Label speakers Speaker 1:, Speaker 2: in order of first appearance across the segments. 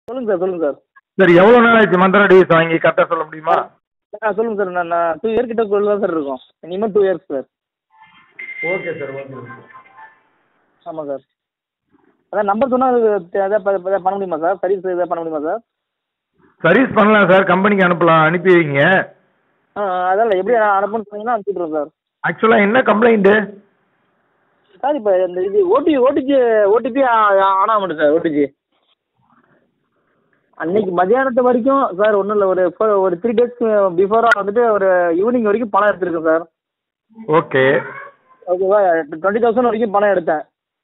Speaker 1: சொல்லுங்க சார் சொல்லுங்க sir
Speaker 2: sir எவ்வளோ நாள் ஆச்சு மந்த்ரா டிவைஸ் வாங்கி கரெக்டாக சொல்ல முடியுமா
Speaker 1: ஆ சொல்லுங்க சார் நான் நான் டூ இயர் கிட்ட குள்ள தான் சார் இருக்கும் இனிமேல் two years sir
Speaker 2: okay sir okay
Speaker 1: ஆமாம் சார் அதான் நம்பர் சொன்னால் எதாவது ப- ப- பண்ண முடியுமா சார் சர்வீஸ் எதாவது பண்ண முடியுமா சார்
Speaker 2: சர்வீஸ் பண்ணலாம் சார் கம்பெனிக்கு அனுப்பலாம் அனுப்பி வைங்க
Speaker 1: ஆ அதான் எப்படி நான் அனுப்புன்னு சொன்னீங்கன்னா அனுப்பிவிட்றோம் சார்
Speaker 2: ஆக்சுவலாக என்ன கம்ப்ளைண்ட்டு
Speaker 1: சார் இப்போ இந்த இது ஓடி ஓடிஜி ஓடிபி ஆன் ஆக மாட்டேன் சார் ஓடிஜி அன்னைக்கு மதியானத்து வரைக்கும் சார் ஒன்றும் இல்லை ஒரு four- ஒரு த்ரீ டேஸ்க்கு பிஃபோராக வந்துட்டு ஒரு ஈவினிங் வரைக்கும் பணம் எடுத்திருக்கேன் சார்
Speaker 2: ஓகே
Speaker 1: ஓகேவா டுவெண்ட்டி தௌசண்ட் வரைக்கும் பணம் எடுத்தேன்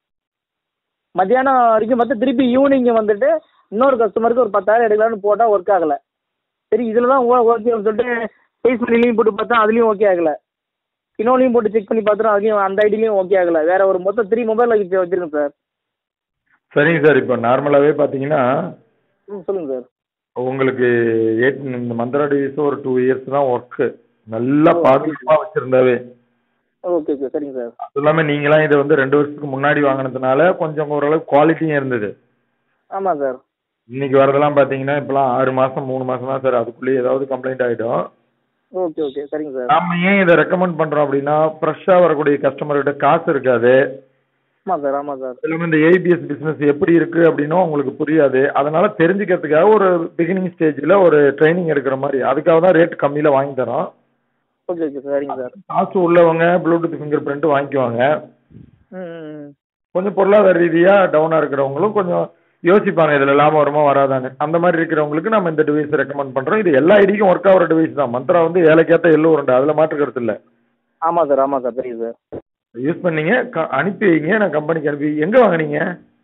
Speaker 1: மத்தியானம் வரைக்கும் பார்த்து திருப்பி ஈவினிங் வந்துட்டு இன்னொரு கஸ்டமருக்கு ஒரு பத்தாயிரம் எடுக்கலாம்னு போட்டால் ஒர்க் ஆகலை சரி இதில் தான் ஓகேன்னு சொல்லிட்டு ஃபேஸ் பண்ணிலையும் போட்டு பார்த்தா அதுலேயும் ஓகே ஆகலை இன்னொன்றையும் போட்டு செக் பண்ணி பார்த்துட்டு அதுலேயும் அந்த ஐடிலையும் ஓகே ஆகலை வேற ஒரு மொத்தம் த்ரீ மொபைல் வச்சுருக்கேன் சார்
Speaker 2: சரிங்க சார் இப்போ நார்மலாகவே பார்த்தீங்கன்னா
Speaker 1: ம் சொல்லுங்கள் சார்
Speaker 2: உங்களுக்கு எயிட் இந்த மந்த்ரா டிவைஸ் ஒரு டூ இயர்ஸ் தான் ஒர்க்கு நல்லா பாதுகாப்பாக வச்சுருந்தாவே
Speaker 1: ஓகே ஓகே சரிங்க சார்
Speaker 2: அது இல்லாமல் நீங்களாம் இதை வந்து ரெண்டு வருஷத்துக்கு முன்னாடி வாங்கினதுனால கொஞ்சம் ஓரளவுக்கு குவாலிட்டியும் இருந்தது
Speaker 1: ஆமாம் சார்
Speaker 2: இன்னைக்கு வரதெல்லாம் பார்த்தீங்கன்னா இப்போலாம் ஆறு மாதம் மூணு மாதம் தான் சார் அதுக்குள்ளேயே ஏதாவது கம்ப்ளைண்ட் ஆகிடும்
Speaker 1: ஓகே ஓகே சரிங்க சார்
Speaker 2: நாம ஏன் இதை ரெக்கமெண்ட் பண்ணுறோம் அப்படின்னா ஃப்ரெஷ்ஷாக வரக்கூடிய கஸ்டமர்கிட்ட காசு இருக்காது
Speaker 1: ஆமாம் சார் ஆமாம் சார்
Speaker 2: இல்லாமல் இந்த ஏபிஎஸ் பிஸ்னஸ் எப்படி இருக்குது அப்படின்னும் உங்களுக்கு புரியாது அதனால தெரிஞ்சுக்கிறதுக்காக ஒரு பிகினிங் ஸ்டேஜில் ஒரு ட்ரைனிங் எடுக்கிற மாதிரி அதுக்காக தான் ரேட் கம்மியில் வாங்கி தரோம்
Speaker 1: ஓகே ஓகே சரிங்க சார்
Speaker 2: காசு உள்ளவங்க ப்ளூடூத் ஃபிங்கர் பிரிண்ட் வாங்கிக்குவாங்க
Speaker 1: ம் ம், ம்
Speaker 2: கொஞ்சம் பொருளாதார ரீதியாக டவுனாக இருக்கிறவங்களும் கொஞ்சம் யோசிப்பாங்க இதில் லாபம் வருமா வராதான்னு அந்த மாதிரி இருக்கிறவங்களுக்கு நம்ம இந்த டிவைஸ் ரெக்கமெண்ட் பண்ணுறோம் இது எல்லா ஐடிக்கும் ஒர்க் ஆகிற டிவைஸ் தான் மந்த்ரா வந்து ஏழைக்கேற்ற எள்ளு உருண்டை அதில் மாற்றுக்கிறது இல்லை
Speaker 1: ஆமாம் சார் ஆமாம் சார் தெரியுது சார்
Speaker 2: யூஸ் பண்ணீங்க க- அனுப்பி வைங்க நான் கம்பெனிக்கு அனுப்பி எங்கே வாங்குனீங்க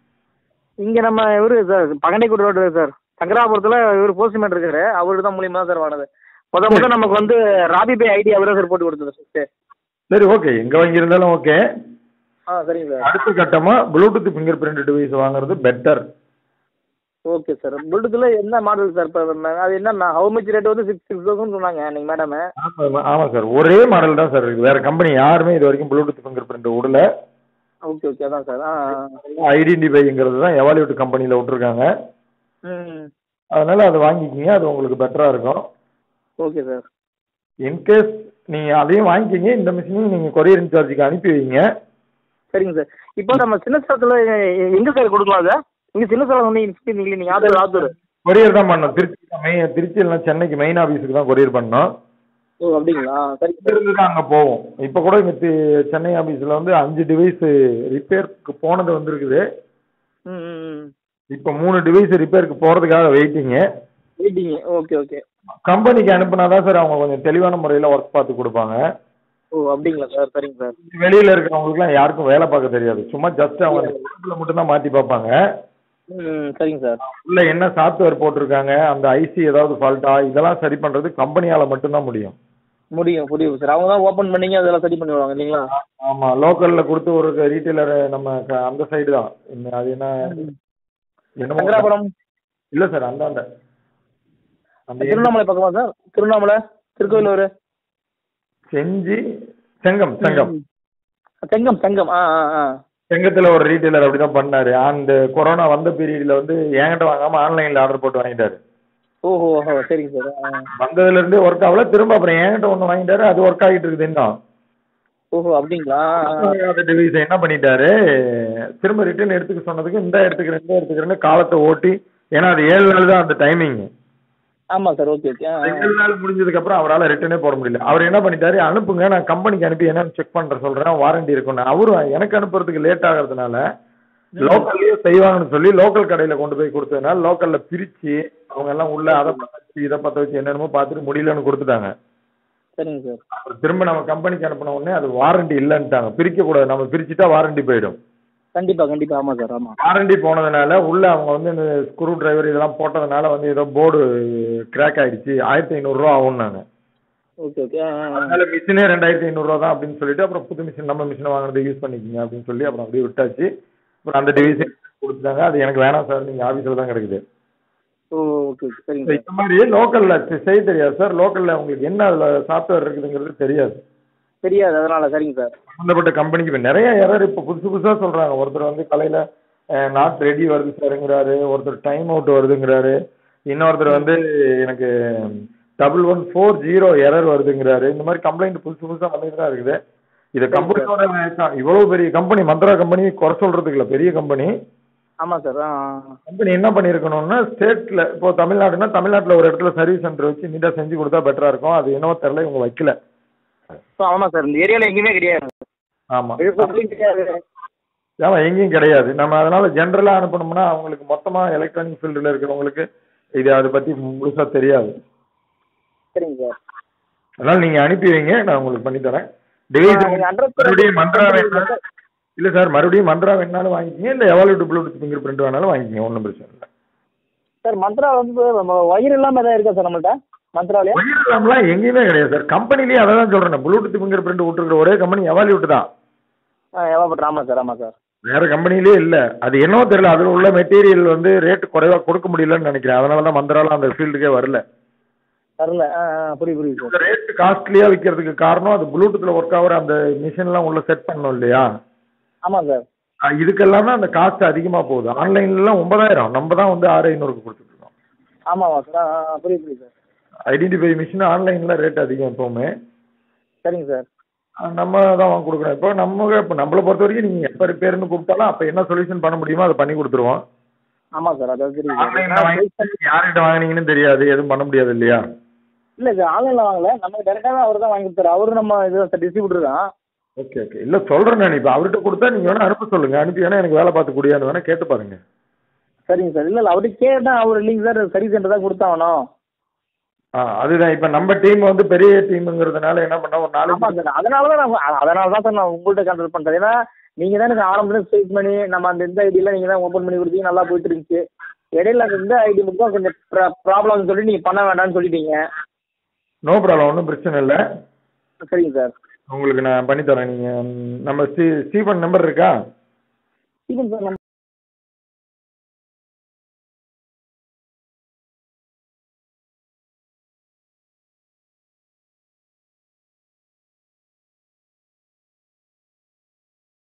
Speaker 1: இங்கே நம்ம இவரு சார் பகண்டைக்குடி ரோடு சார் சங்கராபுரத்தில் இவர் போஸ்ட்மேன் இருக்காரு அவரு தான் மூலியமாக தான் சார் வாங்கினது முத முத நமக்கு வந்து ராபி பே ஐடி அவர் தான் சார் போட்டு கொடுத்தது ஃபஸ்ட்டு
Speaker 2: சரி ஓகே எங்கே வாங்கியிருந்தாலும் ஓகே
Speaker 1: ஆ சரிங்க சார்
Speaker 2: அடுத்த கட்டமாக ப்ளூடூத் ஃபிங்கர் பிரிண்ட் டிவைஸ் வாங்குறது பெட்டர்
Speaker 1: ஓகே சார் ப்ளூடூத்தில் என்ன மாடல் சார் இப்போ அது என்ன ஹவு மச் ரேட் வந்து சிக்ஸ் சிக்ஸ் தௌசண்ட் சொன்னாங்க அன்னைக்கு மேடம்
Speaker 2: ஆமாம் ஆமாம் சார் ஒரே மாடல் தான் சார் இருக்குது வேறு கம்பெனி யாருமே இது வரைக்கும் ப்ளூடூத் ஃபிங்கர் பிரிண்ட் விடல
Speaker 1: ஓகே ஓகே அதான் சார் ஆ
Speaker 2: ஐடென்டிஃபைங்கிறது தான் எவால்யூட் கம்பெனியில் விட்டுருக்காங்க
Speaker 1: ம்
Speaker 2: அதனால் அதை வாங்கிக்கிங்க அது உங்களுக்கு பெட்டராக இருக்கும்
Speaker 1: ஓகே சார்
Speaker 2: இன்கேஸ் நீங்கள் அதையும் வாங்கிக்கிங்க இந்த மிஷினையும் நீங்கள் கொரியர் இன்சார்ஜுக்கு அனுப்பி வைங்க
Speaker 1: சரிங்க சார் இப்போ நம்ம சின்ன சேலத்தில் எங்கே சார் கொடுக்கலாம் சார் இங்கே சின்ன சேலம் வந்து இன்ஸ்டியூட் நீங்கள் ஆத்தூர் ஆத்தூர்
Speaker 2: கொரியர் தான் பண்ணோம் திருச்சி மெயின் திருச்சி இல்லைனா சென்னைக்கு மெயின் ஆஃபீஸுக்கு தான் கொரியர் பண்ணோம்
Speaker 1: ஓ அப்படிங்களா சரி
Speaker 2: இருந்து தான் அங்கே போவோம் இப்போ கூட இங்கே தி- சென்னை ஆஃபீஸில் வந்து அஞ்சு டிவைஸ் ரிப்பேருக்கு போனது வந்திருக்குது
Speaker 1: ம் ம் ம்
Speaker 2: இப்போ மூணு டிவைஸ் ரிப்பேருக்கு போகிறதுக்காக வெயிட்டிங்கு
Speaker 1: வெயிட்டிங்க ஓகே ஓகே
Speaker 2: கம்பெனிக்கு அனுப்புனா தான் சார் அவங்க கொஞ்சம் தெளிவான முறையில் ஒர்க் பார்த்து கொடுப்பாங்க
Speaker 1: ஓ அப்படிங்களா சார் சரிங்க சார்
Speaker 2: வெளியில் இருக்கிறவங்களுக்குலாம் யாருக்கும் வேலை பார்க்க தெரியாது சும்மா ஜஸ்ட் அவங்க மட்டும் மட்டும்தான் மாற்றி பார்ப்பாங்க
Speaker 1: ம் சரிங்க சார்
Speaker 2: உள்ள என்ன சாஃப்ட்வேர் போட்டிருக்காங்க அந்த ஐசி ஏதாவது ஃபால்ட்டா இதெல்லாம் சரி பண்ணுறது கம்பெனியால் மட்டும்தான் முடியும்
Speaker 1: முடியும் புரியும் சார் அவங்க தான் ஓப்பன் பண்ணீங்க அதெல்லாம் சரி பண்ணிடுவாங்க இல்லைங்களா
Speaker 2: ஆமாம் லோக்கலில் கொடுத்து ஒரு ரீட்டைலர் நம்ம க- அந்த சைடு தான் இன்னும் அது என்ன என்னமோ
Speaker 1: சங்கராபுரம்
Speaker 2: இல்லை சார் அந்தாண்ட அந்த
Speaker 1: திருவண்ணாமலை பக்கமா சார் திருவண்ணாமலை திருக்கோயிலூர்
Speaker 2: செஞ்சி செங்கம் செங்கம்
Speaker 1: செங்கம் செங்கம் ஆ ஆ ஆ
Speaker 2: செங்கத்தில் ஒரு ரீட்டைலர் அப்படி தான் பண்ணார் அந்த கொரோனா வந்த பீரியடில் வந்து என்கிட்ட வாங்காமல் ஆன்லைனில் ஆர்டர் போட்டு வாங்கிட்டாரு
Speaker 1: ஓஹோ ஓஹோ சரிங்க சார் ஆ
Speaker 2: வந்ததுலேருந்தே ஒர்க் ஆகல திரும்ப அப்புறம் என்கிட்ட ஒன்று வாங்கிட்டாரு அது ஒர்க் ஆகிட்டு இருக்குது இன்னும்
Speaker 1: ஓஹோ அப்படிங்களா ஆ, ஆ.
Speaker 2: அந்த டிவைஸ் என்ன பண்ணிட்டாரு திரும்ப ரிட்டர்ன் எடுத்துக்க சொன்னதுக்கு இந்த எடுத்துக்கிறேன் இந்த எடுத்துக்கிறேன்னு காலத்தை ஓட்டி ஏன்னா அது ஏழு நாள் தான் அந்த டைமிங்
Speaker 1: ஆமாம் சார் ஓகே ஓகே ஆ ஆ.
Speaker 2: ஏழு நாள் முடிஞ்சதுக்கு அப்புறம் அவரால் ரிட்டர்னே போட முடியல அவர் என்ன பண்ணிட்டாரு அனுப்புங்க நான் கம்பெனிக்கு அனுப்பி என்னன்னு செக் பண்ற சொல்றேன் வாரண்டி இருக்குன்னு அவரும் எனக்கு அனுப்புறதுக்கு லேட் ஆகிறதுனால லோக்கல்லயே செய்வாங்கன்னு சொல்லி லோக்கல் கடையில கொண்டு போய் கொடுத்ததுனால லோக்கல்ல பிரிச்சு அவங்க எல்லாம் உள்ள அதை பத்த வச்சு இதை பத்த வச்சு என்னென்னமோ பார்த்துட்டு முடியலன்னு கொடுத்துட்டாங்க
Speaker 1: சரிங்க சார்
Speaker 2: அப்புறம் திரும்ப நம்ம கம்பெனிக்கு அனுப்பின உடனே அது வாரண்டி இல்லைன்ட்டாங்க பிரிக்க கூடாது நம்ம பிரிச்சுட்டா வாரண்டி போயிடும்
Speaker 1: கண்டிப்பா கண்டிப்பா ஆமாம் சார் ஆமாம்
Speaker 2: வாரண்டி போனதுனால உள்ள அவங்க வந்து இந்த ஸ்க்ரூ டிரைவர் இதெல்லாம் போட்டதுனால வந்து ஏதோ போர்டு கிராக் ஆயிடுச்சு ஆயிரத்தி ஐநூறுரூவா ஆகும்னாங்க
Speaker 1: ஓகே ஓகே ஆ ஆ, ஆ.
Speaker 2: அதனால மிஷினே ரெண்டாயிரத்தி ஐநூறுரூவா தான் அப்படின்னு சொல்லிட்டு அப்புறம் புது மிஷின் நம்ம மிஷினை வாங்குறதை யூஸ் பண்ணிக்கிங்க அப்படின்னு சொல்லி அப்புறம் அப்படியே விட்டாச்சு அப்புறம் அந்த டிவைஸே கொடுத்துட்டாங்க அது எனக்கு வேணாம் சார் நீங்கள் ஆஃபீஸில் தான் கிடக்குது
Speaker 1: ஓ ஓகே ஓகே சரிங்க சார்
Speaker 2: இந்த மாதிரி லோக்கலில் செய்ய தெரியாது சார் லோக்கலில் உங்களுக்கு என்ன அதில் சாஃப்ட்வேர் இருக்குதுங்கிறது தெரியாது
Speaker 1: தெரியாது அதனால சரிங்க சார்
Speaker 2: சம்மந்தப்பட்ட கம்பெனிக்கு இப்போ நிறைய எரர் இப்போ புதுசு புதுசாக சொல்கிறாங்க ஒருத்தர் வந்து கலையில் நாட் ரெடி வருது சார்ங்கிறாரு ஒருத்தர் டைம் அவுட் வருதுங்கிறாரு இன்னொருத்தர் வந்து எனக்கு double one four zero error வருதுங்கிறாரு இந்த மாதிரி கம்ப்ளைண்ட் புதுசு புதுசாக வந்துட்டு தான் இருக்குது இது கம்பெனியோட இவ்வளோ பெரிய கம்பெனி மந்த்ரா கம்பெனி குறை சொல்றதுக்கு இல்லை பெரிய கம்பெனி
Speaker 1: ஆமாம் சார் ஆ
Speaker 2: கம்பெனி என்ன பண்ணியிருக்கணும்னா ஸ்டேட்டில் இப்போ தமிழ்நாடுனா தமிழ்நாட்டில் ஒரு இடத்துல சர்வீஸ் சென்டர் வச்சு நீட்டாக செஞ்சு கொடுத்தா பெட்டராக இருக்கும் அது என்னவோ தெரில இவங்க வைக்கல
Speaker 1: ஸோ ஆமாம் சார் இந்த ஏரியாவில் எங்கேயுமே கிடையாது
Speaker 2: ஆமாம்
Speaker 1: விழுப்புரத்துலையும் கிடையாது
Speaker 2: ஆமாம் எங்கேயும் கிடையாது நம்ம அதனால ஜென்ரலாக அனுப்பணும்னா அவங்களுக்கு மொத்தமாக எலக்ட்ரானிக் ஃபீல்டில் இருக்கிறவங்களுக்கு இது அதை பற்றி முழுசாக தெரியாது
Speaker 1: சரிங்க சார்
Speaker 2: அதனால நீங்கள் அனுப்பி வைங்க நான் உங்களுக்கு பண்ணி தரேன் டிவைஸ்
Speaker 1: நீங்க address
Speaker 2: மறுபடியும் மந்த்ரா
Speaker 1: கொடுங்க
Speaker 2: வேணா
Speaker 1: சார்.
Speaker 2: இல்லை சார் மறுபடியும் மந்த்ரா வேணாலும் வாங்கிக்கிங்க இல்லை எவாலுட்டு ப்ளூடூத் ஃபிங்கர் பிரிண்ட் வேணாலும் வாங்கிக்கிங்க ஒன்றும் பிரச்சனை இல்லை
Speaker 1: சார் மந்த்ரா வந்து நம்ம வயிறு இல்லாமல் எதாவது இருக்கா சார் நம்மள்ட்ட மந்த்ராவிலே
Speaker 2: ஒயர்லாம்லாம் எங்கேயுமே கிடையாது சார் கம்பெனிலேயே அதை தான் சொல்கிறேன் ப்ளூடூத் ஃபிங்கர் பிரிண்ட் விட்டுருக்கிற ஒரே கம்பெனி எவாலியூட் தான்
Speaker 1: ஆ எவ்வளோ ஆமாம் சார் ஆமாம் சார்
Speaker 2: வேற கம்பெனிலே இல்லை அது என்னவோ தெரியல அதில் உள்ள மெட்டீரியல் வந்து ரேட் குறைவாக கொடுக்க முடியலன்னு நினைக்கிறேன் அதனால தான் மந்திராலாம் அந்த ஃபீல்டுக்கே வரல
Speaker 1: தரல ஆ ஆ புரியுது புரியுது சார்
Speaker 2: இந்த ரேட் காஸ்ட்லியாக விற்கிறதுக்கு காரணம் அது ப்ளூடூத்தில் ஒர்க் ஆகிற அந்த மிஷின்லாம் உள்ள செட் பண்ணணும் இல்லையா
Speaker 1: ஆமாம் சார்
Speaker 2: அஹ் இதுக்கெல்லாம் தான் அந்த காஸ்ட் அதிகமாக போகுது ஆன்லைன்லாம் ஒன்பதாயிரம் நம்ம தான் வந்து ஆறு ஐநூறுக்கு கொடுத்துட்ருக்கோம்
Speaker 1: ஆமாம் சார் ஆ ஆ புரியுது புரியுது சார்
Speaker 2: ஐடென்டிஃபை மிஷின் ஆன்லைனில் ரேட் அதிகம் எப்போவுமே
Speaker 1: சரிங்க சார்
Speaker 2: அஹ் நம்ம தான் வாங்கி கொடுக்குறோம் இப்போ நம்ம இப்போ நம்மளை பொறுத்த வரைக்கும் நீங்கள் எப்போ ரிப்பேர்னு கூப்பிட்டாலும் அப்போ என்ன சொல்யூஷன் பண்ண முடியுமோ அதை பண்ணி கொடுத்துருவோம்
Speaker 1: ஆமாம் சார் அதாவது தெரியுது
Speaker 2: ஆன்லைனில் வாங்கி யார்கிட்ட வாங்கினீங்கன்னு தெரியாது எதுவும் பண்ண முடியாது இல்லையா
Speaker 1: இல்லை சார் ஆன்லைனில் வாங்கல நம்ம டேரெக்டாக அவர் தான் வாங்கி கொடுத்தாரு அவரு நம்ம இது சார் டிஸ்ட்ரிபியூட்டர் தான்
Speaker 2: ஓகே ஓகே இல்லை சொல்கிறேன் நான் இப்போ அவர்கிட்ட கொடுத்தா நீங்கள் வேணால் அனுப்ப சொல்லுங்கள் அனுப்பி வேணால் எனக்கு வேலை பார்த்து கூடியான்னு வேணால் கேட்டு பாருங்க
Speaker 1: சரிங்க சார் இல்லை இல்லை அவர்கிட்ட கேட்டால் அவர் இல்லைங்க சார் சர்வீஸ் சென்டர் தான் கொடுத்தாகணும்
Speaker 2: ஆ அதுதான் இப்போ நம்ம டீம் வந்து பெரிய டீமுங்கிறதுனால என்ன பண்ணோம் ஒரு நாலு
Speaker 1: ஆமாம் சார் அதனால தான் நான் அதனால தான் சார் நான் உங்கள்கிட்ட கன்சல்ட் பண்ணுறேன் ஏன்னா நீங்கள் தான் எனக்கு ஆரம்பத்தில் ஸ்ட்ரைட் பண்ணி நம்ம அந்த இந்த ஐடியில் நீங்கள் தான் ஓப்பன் பண்ணி கொடுத்தீங்க நல்லா போயிட்டு இருந்துச்சு இடையில அந்த இந்த ஐடி மட்டும் தான் கொஞ்சம் ப்ராப்ளம்னு சொல்லி நீங்கள் பண்ண வேண்டாம்னு சொல்லிட்டீங்க
Speaker 2: நோ ப்ராப்ளம் ஒன்றும் பிரச்சனை இல்லை
Speaker 1: சரிங்க சார்
Speaker 2: உங்களுக்கு நான் பண்ணி தரேன் நீங்கள் நம்ம ஸ்டீ ஸ்டீஃபன் நம்பர் இருக்கா
Speaker 1: சீக்கிரம் சார் நம்ம